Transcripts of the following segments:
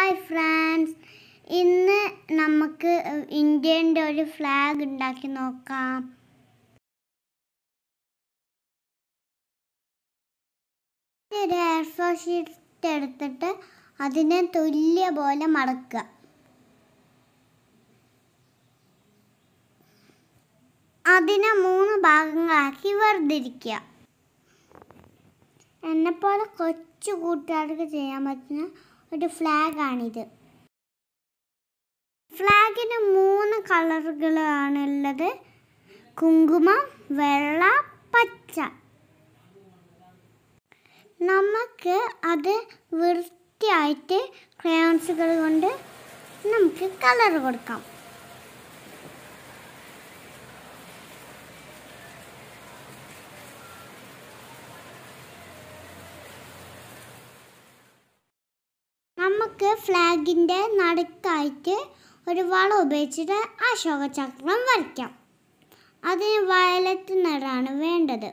hi friends ഇന്ന് നമുക്ക് ഇന്ത്യൻ്റെ ഒരു ഫ്ലാഗ് ഉണ്ടാക്കി നോക്കാം ഒരു എയർഫോർ ഷീറ്റ് എടുത്തിട്ട് അതിനെ തുല്യ പോലെ മടക്കുക അതിനെ മൂന്ന് ഭാഗങ്ങളാക്കി വേർതിരിക്കുക എന്നെപ്പോലെ കൊച്ചു കൂട്ടുകാർക്ക് ചെയ്യാൻ പറ്റുന്ന ഒരു ഫ്ലാഗാണിത് ഫ്ലാഗിന് മൂന്ന് കളറുകളാണ് ഉള്ളത് കുങ്കുമം വെള്ള പച്ച നമുക്ക് അത് വൃത്തിയായിട്ട് ക്രയോൺസുകൾ കൊണ്ട് നമുക്ക് കളർ കൊടുക്കാം നമുക്ക് ഫ്ലാഗിൻ്റെ നടുക്കായിട്ട് ഒരു വള ഉപയോഗിച്ചിട്ട് അശോകചക്രം വരയ്ക്കാം അതിന് വയലറ്റ് നിറാണ് വേണ്ടത്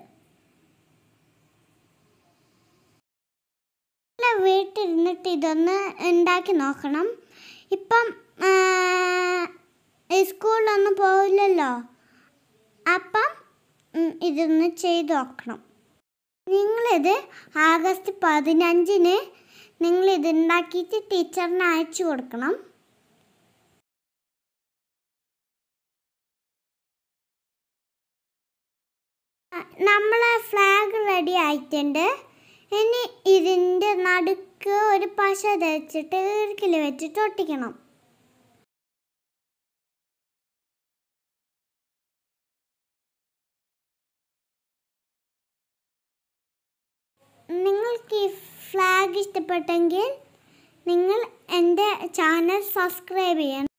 വീട്ടിരുന്നിട്ട് ഇതൊന്ന് ഉണ്ടാക്കി നോക്കണം ഇപ്പം സ്കൂളിലൊന്നും പോവില്ലല്ലോ അപ്പം ഉം, ഇതൊന്ന് ചെയ്ത് നോക്കണം നിങ്ങളിത് ആഗസ്റ്റ് പതിനഞ്ചിന് നിങ്ങൾ ഇത് ഉണ്ടാക്കിയിട്ട് ടീച്ചറിന് അയച്ചു കൊടുക്കണം നമ്മളെ ഫ്ലാഗ് റെഡി ആയിട്ടുണ്ട് ഇനി ഇതിൻ്റെ നടുക്ക് ഒരു പശ തേച്ചിട്ട് ഈർക്കിൽ വെച്ചിട്ട് ഒട്ടിക്കണം നിങ്ങൾക്ക് ഈ ഫ്ലാഗ് ഇഷ്ടപ്പെട്ടെങ്കിൽ നിങ്ങൾ എൻ്റെ ചാനൽ സബ്സ്ക്രൈബ് ചെയ്യണം